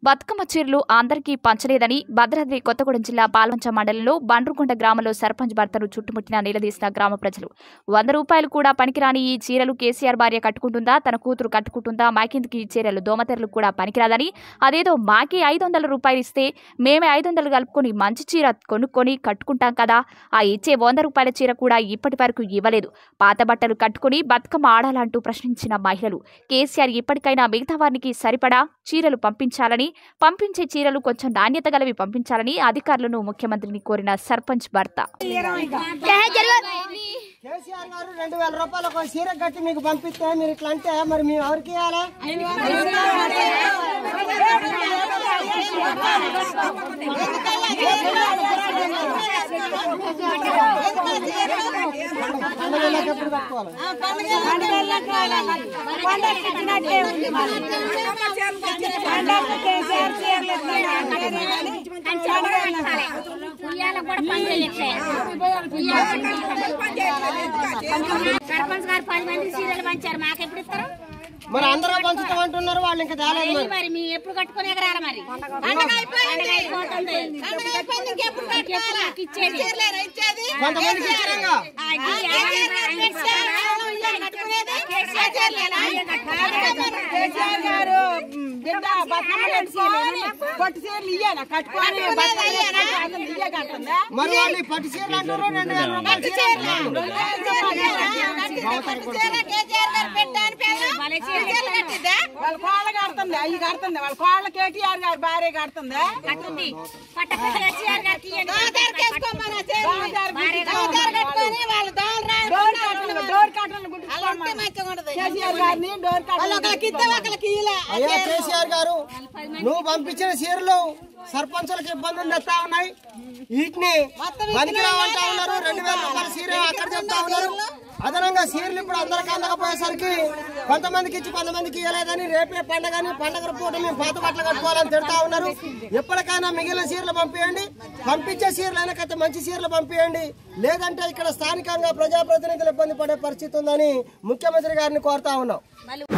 బతుకమ్మ చీరలు అందరికీ పంచలేదని భద్రాద్రి కొత్తగూడెం జిల్లా పాల్వంచ మండలంలో బండ్రుకొండ గ్రామంలో సర్పంచ్ భర్తను చుట్టుముట్టిన నిలదీసిన గ్రామ ప్రజలు వంద రూపాయలు కూడా పనికిరాని ఈ చీరలు కేసీఆర్ భార్య కట్టుకుంటుందా తన కూతురు కట్టుకుంటుందా మాకిందుకు ఈ చీరలు దోమతెరలు కూడా పనికిరాదని అదేదో మాకి ఐదు వందల రూపాయలు ఇస్తే మేమే ఐదు వందలు కలుపుకొని మంచి చీర కొనుక్కొని కట్టుకుంటాం కదా ఆ ఇచ్చే వంద రూపాయల చీర కూడా ఇప్పటి వరకు ఇవ్వలేదు పాత బట్టలు కట్టుకుని బతుకమ్మ ఆడాలంటూ ప్రశ్నించిన మహిళలు కేసీఆర్ ఇప్పటికైనా మిగతా వారికి సరిపడా చీరలు పంపించాలని పంపించే చీరలు కొంచెం నాణ్యత గలవి పంపించాలని అధికారులను ముఖ్యమంత్రిని కోరిన సర్పంచ్ భర్త కేసీఆర్ గారు రెండు వేల రూపాయలు ఒక చీర కట్టి మీకు పంపిస్తే మీరు ఇట్లా అంటే మరి మేము ఎవరికి ఇవ్వాలి పండుగలకు ఎప్పుడు కట్టుకోవాలి సర్పంచ్ గారు పది మంది సీరియల్ పంచారు మాకు ఎప్పుడు ఇస్తారు మరి అందరూ పంచుతాం అంటున్నారు వాళ్ళు ఇంకా తేలేదు ఏంటి మరి మరి మీ ఎప్పుడు కట్టుకునే ఎగరాలి మరి పండగ అయిపోతుంది ఇంకెప్పుడు మాకు ఇచ్చేది కొంతమందికి ఇచ్చారంగా ఆ, ఇది ఆయన కట్టుకునేది కేసీఆర్ చీరలేనా? కేసీఆర్ గారు మ్, బిడ్డ బతుకమ్మ కట్టుకోని పట్టు చీరలు ఇయ్యాను కట్టుకొని బతుకమ్మ కట్టుకొని ఇయ్య కట్టుందా మరి వాళ్ళు ఈ పట్టు చీరలు అంటారు రెండు వేల రూపాయల చీరలు అంటున్నారు. వాళ్ళ చీరలు కట్టిద్దా? వాళ్ళ కోళ్ళ కడుతుంది అయ్యి కడుతుంది వాళ్ళ కోళ్ళ కేటీఆర్ గారు భార్య కడుతుంది కట్టుంది. పట్టపగలు కేసీఆర్ గారికి ఇయ్యండి. భార్య డోర్ కట్టలు డోర్ కట్టలు గుర్తుకోమని కేసీఆర్ గారిని డోర్ కట్టలు అయ్యా కేసీఆర్ గారు నువ్వు పంపించిన చీరలు సర్పంచులకు ఇబ్బందులు తెస్తా ఉన్నాయి వీటిని పనికిరావంటా ఉన్నారు రెండు వేల రూపాయల చీర అక్కడ చెప్తా ఉన్నారు అదనంగా చీరలు ఇప్పుడు అందరికి అందకపోయేసరికి కొంతమందికి ఇచ్చి కొంతమందికి ఇవ్వలేదని రేపే పండగని పండగ పూట మేము పాత బట్టలు కట్టుకోవాలని తిడతా ఉన్నారు ఎప్పటికైనా మిగిలిన చీరలు పంపించండి పంపించే చీరలు అయినా మంచి చీరలు పంపించండి లేదంటే ఇక్కడ స్థానికంగా ప్రజాప్రతినిధులు ఇబ్బంది పడే పరిస్థితి ఉందని ముఖ్యమంత్రి గారిని కోరుతా ఉన్నాం